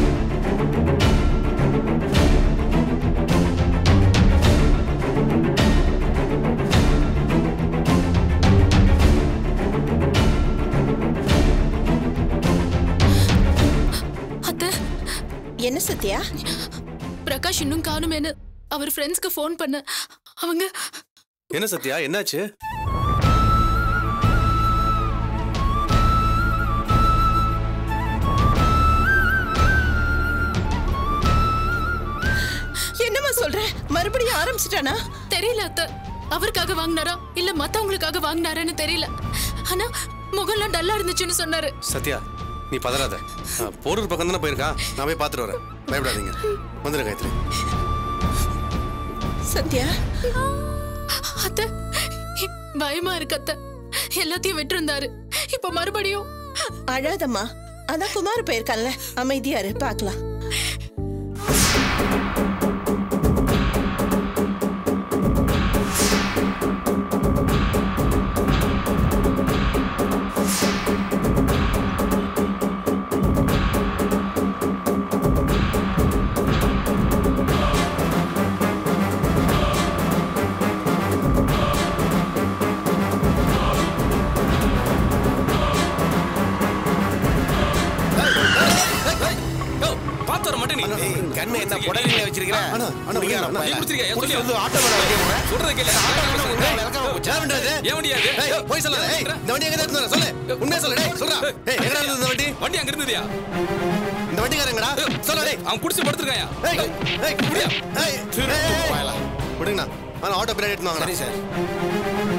அத்த என்ன சத்யா பிரகாஷ் இன்னும் காணுமேனு அவர் ஃப்ரெண்ட்ஸ்க்கு ஃபோன் பண்ண அவங்க என்ன சத்யா என்னாச்சு என்னம்மா சொல்ற மறுபடியும் ஆரம்பிச்சிட்டானா தெரியல அத்த அவருக்காக வாங்கினாரா இல்ல மத்தவங்களுக்காக வாங்கினாரான்னு தெரியல ஆனா முகம்லாம் டல்லா இருந்துச்சுன்னு சொன்னாரு சத்யா நீ பதறாத அஹ், போரூர் பக்கம் தானே போயிருக்கா நான் போய் பார்த்துட்டு வரேன் பயப்படாதீங்க வந்துடுங்க காயத்ரி சத்யா அத்த பயமா இருக்கு அத்த எல்லாத்தையும் விட்டிருந்தாரு இப்ப மறுபடியும் அழாதம்மா அதான் குமார் போயிருக்கான்ல அமைதியா இரு பார்க்கலாம் பார்த்து வர மாட்டேன் நீ கண்ணு என்ன புடவையில வச்சிருக்கிற அண்ணா, அண்ணா, குடிக்கார அண்ணா, பயல. நீ குடிச்சிருக்கியா? ஏன் குடிச்சு சொல்லியா? வந்து ஆட்டோ மேல வைக்கிறீங்க. சொல்றதை கேளு. ஆட்டோ மேல வைக்கிறீங்க. விளக்காம போச்சு. ஏன் பண்றது? ஏன் வண்டியா இது? ஏய், போய் சொல்லாத. ஏய், இந்த வண்டி எங்க இருந்து எடுத்துட்டு வர? சொல்லு. உண்மையா சொல்லு. டேய், சொல்றா. ஏய், எங்கடா இருந்தது இந்த வண்டி? வண்டி அங்க இருந்ததுயா இந்த வண்டிக்காரங்கடா? சொல்லு, டேய். அவன் குடிச்சு படுத்துருக்காயா ஏய், ஏய், குடியா. ஏய், ஏய், ஏய். விடுங்கண்ணா. ஆனா ஆட்டோ பின்னாடி எடுத்துன்னு வாங்கண்ணா. சரி சார்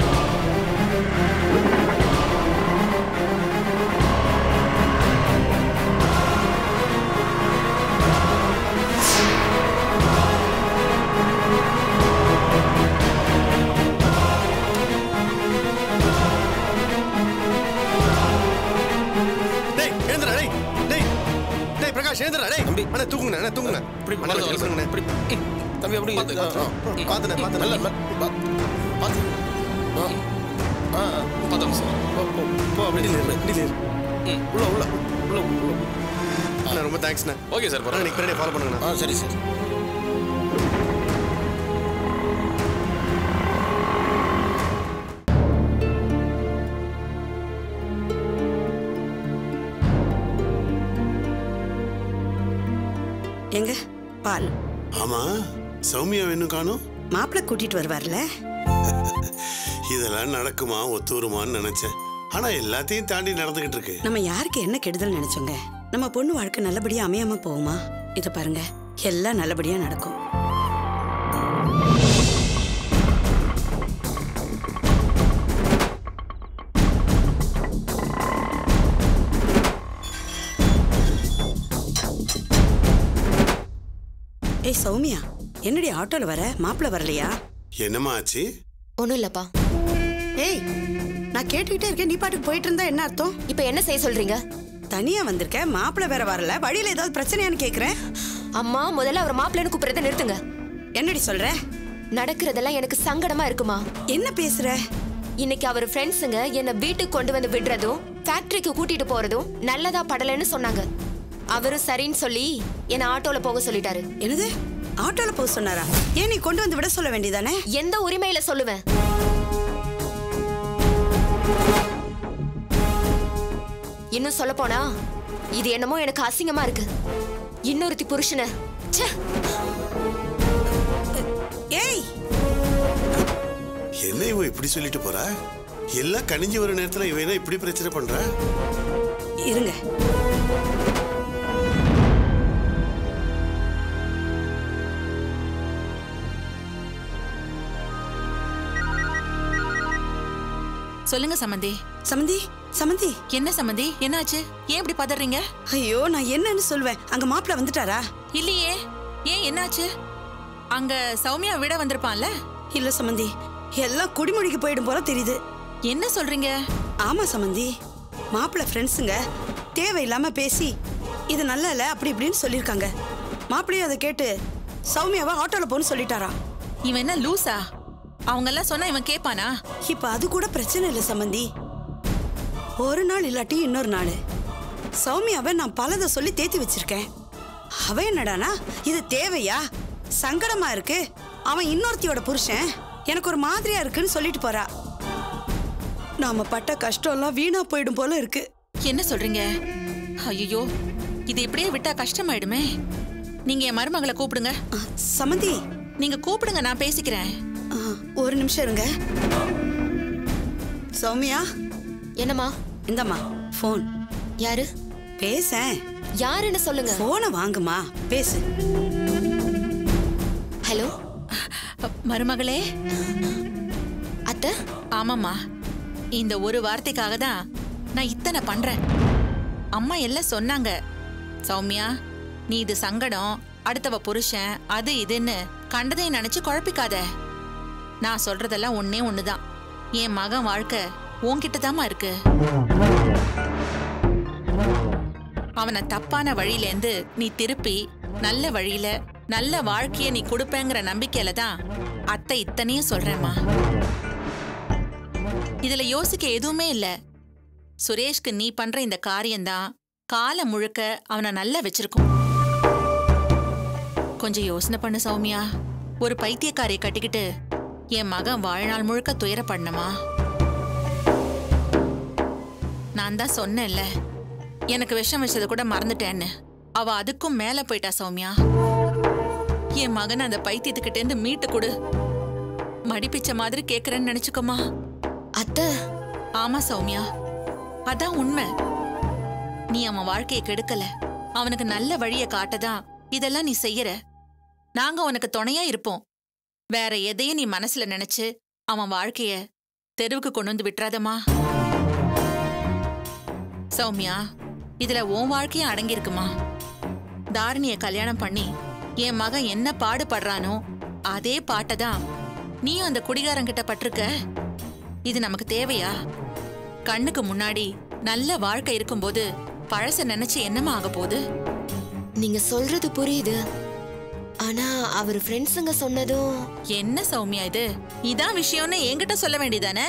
டேய் எழுந்துடா டேய் டேய் டேய் பிரகாஷ் எழுந்துடா டேய் தம்பி அண்ணா தூங்குங்க அண்ணா தூங்குங்க இப்படி எழுந்துருங்க இப்படி தம்பி அப்படி பாத்துனே பாத்துனே நல்ல பார்த்து பார்த்தோம் சார் போ அப்படி நில்லு நில்லு உள்ள உள்ள உள்ள உள்ள அண்ணா ரொம்ப தேங்க்ஸ்ண்ணா ஓகே சார் அண்ணா நீங்க பின்னாடி ஃபாலோ பண்ணுங்கண்ணா ஆ சரி சார் எங்க பால் ஆமா சௌமியா இன்னும் காணும் மாப்பிள்ளை கூட்டிட்டு வருவார்ல இதெல்லாம் நடக்குமா ஒத்துவருமான்னு நினைச்சேன் ஆனா எல்லாத்தையும் தாண்டி நடந்துகிட்டு இருக்கு நம்ம யாருக்கு என்ன கெடுதல் நினைச்சோங்க நம்ம பொண்ணு வாழ்க்கை நல்லபடியா அமையாம போகுமா இத பாருங்க எல்லாம் நல்லபடியா நடக்கும் ஏய் சௌமியா என்னடி ஆட்டோல வர மாப்பிள்ளை வரலையா என்னம்மா ஆச்சு ஒன்றும் இல்லப்பா ஏய் நான் கேட்டுக்கிட்டே இருக்கேன் நீ பாட்டுக்கு போயிட்டு இருந்தா என்ன அர்த்தம் இப்போ என்ன செய்ய சொல்றீங்க தனியா வந்திருக்க மாப்பிள்ளை வேற வரல வழியில ஏதாவது பிரச்சனையான்னு கேக்குறேன் அம்மா முதல்ல அவர் மாப்பிள்ளைன்னு கூப்பிடுறத நிறுத்துங்க என்னடி சொல்ற நடக்கிறதெல்லாம் எனக்கு சங்கடமா இருக்குமா என்ன பேசுற இன்னைக்கு அவர் ஃப்ரெண்ட்ஸுங்க என்ன வீட்டுக்கு கொண்டு வந்து விடுறதும் ஃபேக்டரிக்கு கூட்டிட்டு போறதும் நல்லதா படலைன்னு சொன்னாங்க அவரும் சரின்னு சொல்லி என்ன ஆட்டோல போக சொல்லிட்டாரு என்னது ஆட்டோல போக சொன்னாரா ஏன் நீ கொண்டு வந்து விட சொல்ல வேண்டியதானே எந்த உரிமையில சொல்லுவேன் இன்னும் சொல்ல போனா இது என்னமோ எனக்கு அசிங்கமா இருக்கு இன்னொருத்தி புருஷனை ச்சே ஏய் என்ன இவ இப்படி சொல்லிட்டு போறா எல்லாம் கனிஞ்சு வர நேரத்துல இவ என்ன இப்படி பிரச்சனை பண்றா இருங்க சொல்லுங்க சமந்தி சமந்தி சமந்தி என்ன சமந்தி என்னாச்சு ஏன் இப்படி பதறீங்க ஐயோ நான் என்னன்னு சொல்வேன் அங்க மாப்பிள்ள வந்துட்டாரா இல்லையே ஏன் என்னாச்சு அங்க சௌமியா விட வந்திருப்பான்ல இல்ல சமந்தி எல்லாம் குடிமொழிக்கு போயிடும் போல தெரியுது என்ன சொல்றீங்க ஆமா சமந்தி மாப்பிள்ளை ஃப்ரெண்ட்ஸுங்க தேவையில்லாம பேசி இது நல்லா இல்ல அப்படி இப்படின்னு சொல்லியிருக்காங்க மாப்பிள்ளையும் அதை கேட்டு சௌமியாவை ஆட்டோல போன்னு சொல்லிட்டாராம் இவன் என்ன லூசா அவங்க எல்லாம் சொன்னா இவன் கேப்பானா இப்ப அது கூட பிரச்சனை இல்லை சம்பந்தி ஒரு நாள் இல்லாட்டி இன்னொரு நாள் சௌமியாவை நான் பலதை சொல்லி தேத்தி வச்சிருக்கேன் அவ என்னடானா இது தேவையா சங்கடமா இருக்கு அவன் இன்னொருத்தியோட புருஷன் எனக்கு ஒரு மாதிரியா இருக்குன்னு சொல்லிட்டு போறா நாம பட்ட கஷ்டம்லாம் வீணா போயிடும் போல இருக்கு என்ன சொல்றீங்க ஐயோ இது இப்படியே விட்டா கஷ்டமாயிடுமே நீங்க என் மருமகளை கூப்பிடுங்க சமந்தி நீங்க கூப்பிடுங்க நான் பேசிக்கிறேன் ஒரு நிமிஷம் இருங்க சௌமியா என்னம்மா இந்தம்மா ஃபோன் யாரு பேசேன் யாருன்னு சொல்லுங்க போனை வாங்குமா பேசு ஹலோ மருமகளே அத்தை ஆமாம்மா இந்த ஒரு வார்த்தைக்காக தான் நான் இத்தனை பண்றேன் அம்மா எல்லாம் சொன்னாங்க சௌமியா நீ இது சங்கடம் அடுத்தவ புருஷன் அது இதுன்னு கண்டதையும் நினைச்சு குழப்பிக்காத நான் சொல்றதெல்லாம் ஒன்னே ஒண்ணுதான் என் மகன் வாழ்க்கை உன்கிட்ட தாம்மா இருக்கு அவனை தப்பான வழியிலேந்து நீ திருப்பி நல்ல வழியில நல்ல வாழ்க்கைய நீ கொடுப்பேங்கிற நம்பிக்கையில தான் அத்தை இத்தனையும் சொல்றேம்மா இதுல யோசிக்க எதுவுமே இல்ல சுரேஷ்க்கு நீ பண்ற இந்த காரியம்தான் காலம் முழுக்க அவனை நல்லா வச்சிருக்கும் கொஞ்சம் யோசனை பண்ணு சௌமியா ஒரு பைத்தியக்காரியை கட்டிக்கிட்டு என் மகன் வாழ்நாள் முழுக்க துயரப்படணுமா நான் தான் சொன்னேன்ல எனக்கு விஷம் வச்சதை கூட மறந்துட்டேன்னு அவ அதுக்கும் மேல போயிட்டா சௌமியா என் மகன் அந்த பைத்தியத்துக்கிட்ட இருந்து மீட்டு கொடு மடிப்பிச்ச மாதிரி கேக்குறேன்னு நினைச்சுக்கோமா அத்தை ஆமா சௌமியா அதான் உண்மை நீ அவன் வாழ்க்கையை கெடுக்கல அவனுக்கு நல்ல வழியை காட்டதான் இதெல்லாம் நீ செய்யற நாங்க உனக்கு துணையா இருப்போம் வேற எதையும் நீ மனசுல நினைச்சு அவன் வாழ்க்கைய தெருவுக்கு கொண்டு வந்து விட்டுறாதம்மா சௌமியா இதுல உன் வாழ்க்கையும் அடங்கியிருக்குமா தாரணிய கல்யாணம் பண்ணி என் மகன் என்ன பாடுபடுறானோ அதே பாட்டை தான் நீயும் அந்த குடிகாரங்கிட்ட பட்டிருக்க இது நமக்கு தேவையா கண்ணுக்கு முன்னாடி நல்ல வாழ்க்கை இருக்கும்போது பழச நினைச்சு என்னமா ஆக போகுது நீங்க சொல்றது புரியுது ஆனா அவர் ஃப்ரெண்ட்ஸுங்க சொன்னதும் என்ன சௌமியா இது இதான் விஷயம்னு என்கிட்ட சொல்ல வேண்டியதானே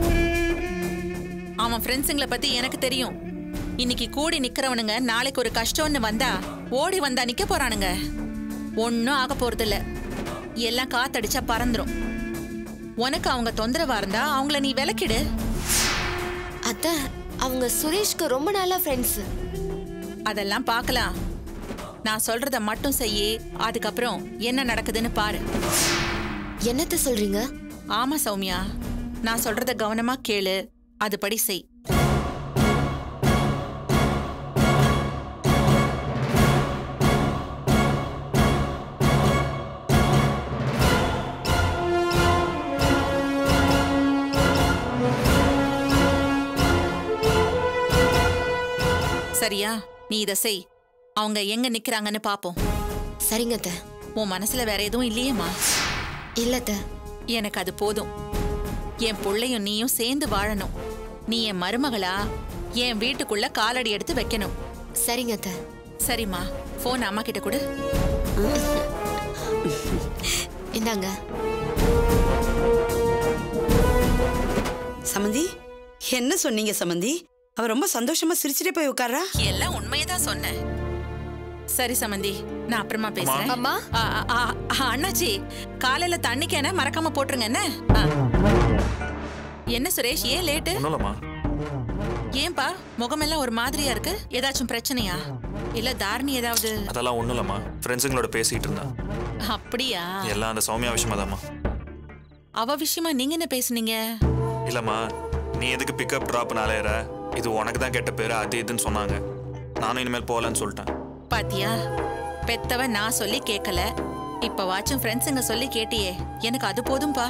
அவன் ஃப்ரெண்ட்ஸுங்கள பத்தி எனக்கு தெரியும் இன்னைக்கு கூடி நிக்கிறவனுங்க நாளைக்கு ஒரு கஷ்டம்னு வந்தா ஓடி வந்தா நிக்க போறானுங்க ஒன்னும் ஆக போறதில்ல எல்லாம் காத்தடிச்சா பறந்துரும் உனக்கு அவங்க தொந்தரவா இருந்தா அவங்கள நீ விலக்கிடு அத்தை அவங்க சுரேஷ்க்கு ரொம்ப நாளா ஃப்ரெண்ட்ஸ் அதெல்லாம் பார்க்கலாம் நான் சொல்றத மட்டும் செய்யி அதுக்கப்புறம் என்ன நடக்குதுன்னு பாரு என்னத்த சொல்றீங்க ஆமா சௌமியா நான் சொல்றத கவனமா கேளு அதுபடி செய் சரியா நீ இத செய் அவங்க எங்க நிக்கிறாங்கன்னு பாப்போம் சரிங்க அத்தை உன் மனசுல வேற எதுவும் இல்லையேம்மா இல்லத்த எனக்கு அது போதும் என் புள்ளையும் நீயும் சேர்ந்து வாழணும் நீ என் மருமகளா என் வீட்டுக்குள்ள காலடி எடுத்து வைக்கணும் சரிங்க அத்தை சரிம்மா போன் அம்மா கிட்ட கொடு இந்தாங்க சமந்தி என்ன சொன்னீங்க சமந்தி அவ ரொம்ப சந்தோஷமா சிரிச்சுட்டே போய் உட்கார்றா எல்லாம் உண்மையதான் சொன்னேன் சரி சமந்தி நான் அப்புறமா பேசுறேன் அம்மா. ஆ, ஆ, ஆ, அண்ணாச்சி காலையில தண்ணி கேன மறக்காம போட்டுருங்க என்ன ஆ. என்ன சுரேஷ் ஏன் லேட்டு ஒண்ணுலம்மா ஏன்பா முகமெல்லாம் ஒரு மாதிரியா இருக்கு ஏதாச்சும் பிரச்சனையா இல்ல தாரணி ஏதாவது அதெல்லாம் ஒண்ணும் இல்லம்மா ஃப்ரெண்ட்ஸுங்களோட பேசிட்டு இருந்தேன் அப்படியா எல்லாம் அந்த சௌமியா விஷயமா அவ விஷயமா நீங்க என்ன பேசுனீங்க இல்லம்மா நீ எதுக்கு பிக்கப் ட்ராப் நாளையற இது உனக்கு தான் கெட்ட பேரு அது இதுன்னு சொன்னாங்க நானும் இனிமேல் போகலன்னு சொல்லிட்டேன் பாத்தியா பெத்தவ நான் சொல்லி கேட்கல இப்ப வாச்சும் ஃப்ரெண்ட்ஸுங்க சொல்லி கேட்டியே எனக்கு அது போதும்பா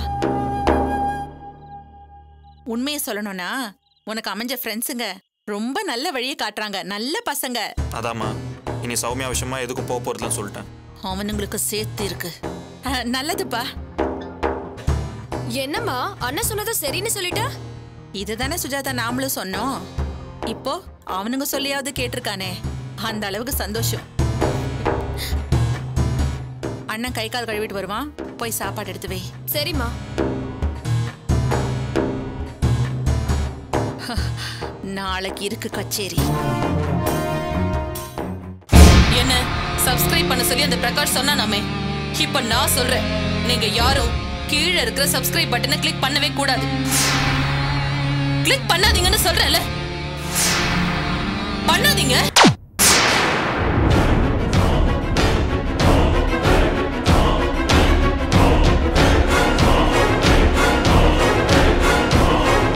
உண்மையை சொல்லணும்னா உனக்கு அமைஞ்ச ஃப்ரெண்ட்ஸுங்க ரொம்ப நல்ல வழியை காட்டுறாங்க நல்ல பசங்க அதாம்மா இனி சௌமியா விஷயமா எதுக்கும் போக போறதுலன்னு சொல்லிட்டேன் அவனுங்களுக்கு சேர்த்து இருக்கு அஹ், நல்லதுப்பா என்னம்மா அண்ணன் சொன்னதை சரின்னு சொல்லிட்டா இதுதானே சுஜாதா நாமளும் சொன்னோம் இப்போ அவனுங்க சொல்லியாவது கேட்டிருக்கானே அந்த அளவுக்கு சந்தோஷம் அண்ணன் கை கால் கழுவிட்டு வருவான் போய் சாப்பாடு எடுத்து வை சரிம்மா நாளைக்கு இருக்கு கச்சேரி என்ன சப்ஸ்கிரைப் பண்ண சொல்லி அந்த பிரகாஷ் சொன்னானாமே இப்ப நான் சொல்றேன் நீங்க யாரும் கீழே இருக்கிற சப்ஸ்கிரைப் பட்டனை கிளிக் பண்ணவே கூடாது கிளிக் பண்ணாதீங்கன்னு சொல்றேன்ல பண்ணாதீங்க